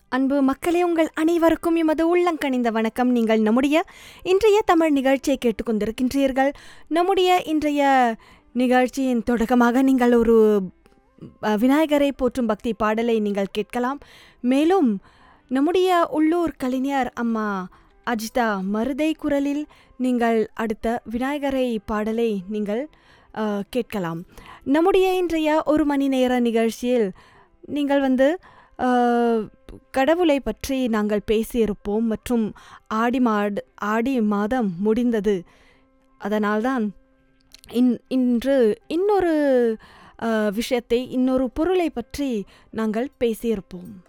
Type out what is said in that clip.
அன்பு மக்களே உங்கள் அனைவருக்கும் எமது உள்ளங்கணிந்த வணக்கம் நீங்கள் நம்முடைய இன்றைய தமிழ் நிகழ்ச்சியை கேட்டுக்கொண்டிருக்கின்றீர்கள் நம்முடைய இன்றைய நிகழ்ச்சியின் தொடக்கமாக நீங்கள் ஒரு அ, விநாயகரை போற்றும் பக்தி பாடலை நீங்கள் கேட்கலாம் மேலும் நம்முடைய உள்ளூர் கலைஞர் அம்மா அஜிதா மருதை குரலில் நீங்கள் அடுத்த விநாயகரை பாடலை நீங்கள் அ, கேட்கலாம் நம்முடைய இன்றைய ஒரு மணி நேர நிகழ்ச்சியில் நீங்கள் வந்து அ, கடவுளை பற்றி நாங்கள் பேசியிருப்போம் மற்றும் ஆடி மாடு ஆடி மாதம் முடிந்தது அதனால்தான் இன் இன்று இன்னொரு அ, விஷயத்தை இன்னொரு பொருளை பற்றி நாங்கள் பேசியிருப்போம்